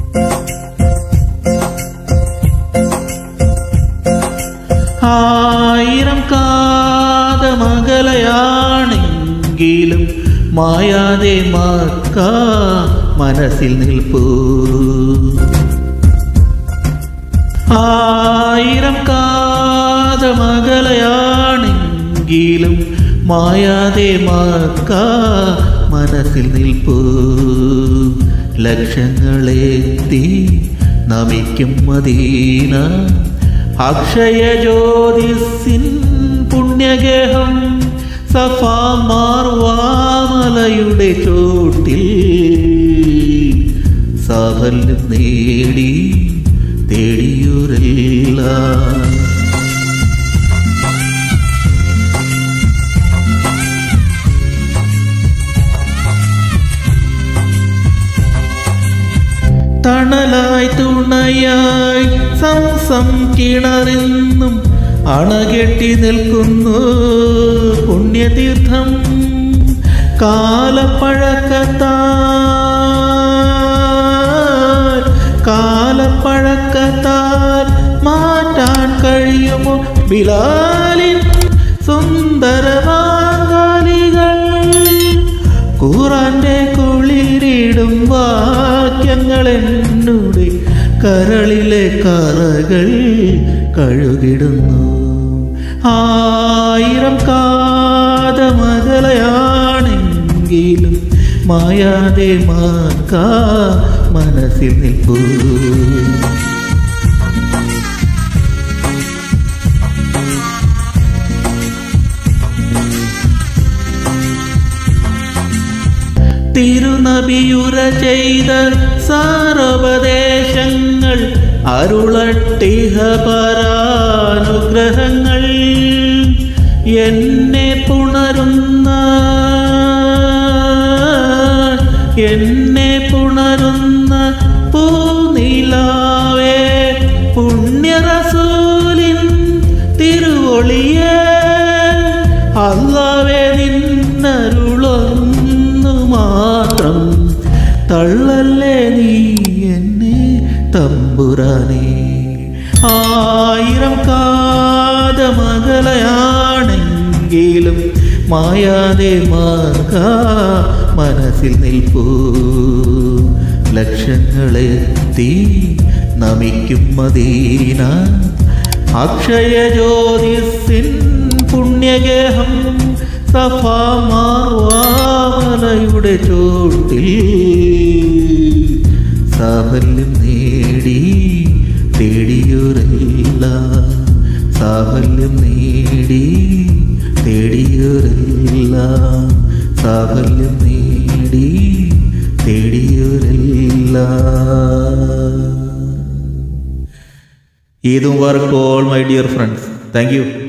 ആയിരം കാതമകലയാണെങ്കിലും മായാതെ മാക്ക മനസ്സിൽ നിൽപ്പൂ ആയിരം കാതമകലയാണെങ്കിലും മായാതെ മാക്ക മനസ്സിൽ നിൽപ്പൂ ലക്ഷങ്ങളെത്തി നമിക്കും മദീന അക്ഷയ ജ്യോതിസിൻ പുണ്യഗേഹം സഫാ മാർവാമലയുടെ ചോട്ടിൽ സാഫല്യം നേടി തേടിയൂരല്ല തണലായി തുണയായി സംസം കിണറിന്നും അണകെട്ടി നിൽക്കുന്നു പുണ്യതീർത്ഥം കാലപ്പഴക്കത്താൽ കാലപ്പഴക്കത്താൽ മാറ്റാൻ കഴിയുമോ ബിലാലിൻ സുന്ദരമാങ്കാലികൾ ഖുറാന്റെ കുളിരിടും വാക്യങ്ങൾ എന്നുടെ കരളിലെ കറകൾ കഴുകിടുന്നു ആയിരം കാതമകലയാണെങ്കിലും മായാതെ മാക്ക മനസ്സിൽ നിൽപ്പൂ തിരുനബിയുര ചെയ്ത സാരോപദേശങ്ങൾ അരുളട്ടിഹ പരാനുഗ്രഹങ്ങൾ എന്നെ പുണരുന്ന എന്നെ പുണരുന്ന പൂനിലാവേ പുണ്യറസൂലിൻ തിരുവൊളിയേ അള്ളാവേ നിന്നരുളൊന്നു മാത്രം തള്ളല്ലേ നീ എന്നെ തമ്പുരാനേ ആയിരം കാതമകലയാണെങ്കിലും മായാതെ മാർഗ മനസ്സിൽ നിൽപ്പൂ ലക്ഷങ്ങളെത്തി നമിക്കും മദീന അക്ഷയ ജ്യോതിസിൻ പുണ്യഗേഹം സഫാമാർവാമലയുടെ ചോട്ടിൽ സാഫല്യം നേടി തേടിയൊരല്ല സാഫല്യം നേടി തേടിയൊരല്ല സാഫല്യം നേടി തേടിയൊരല്ല Eid Mubarak to all my dear friends thank U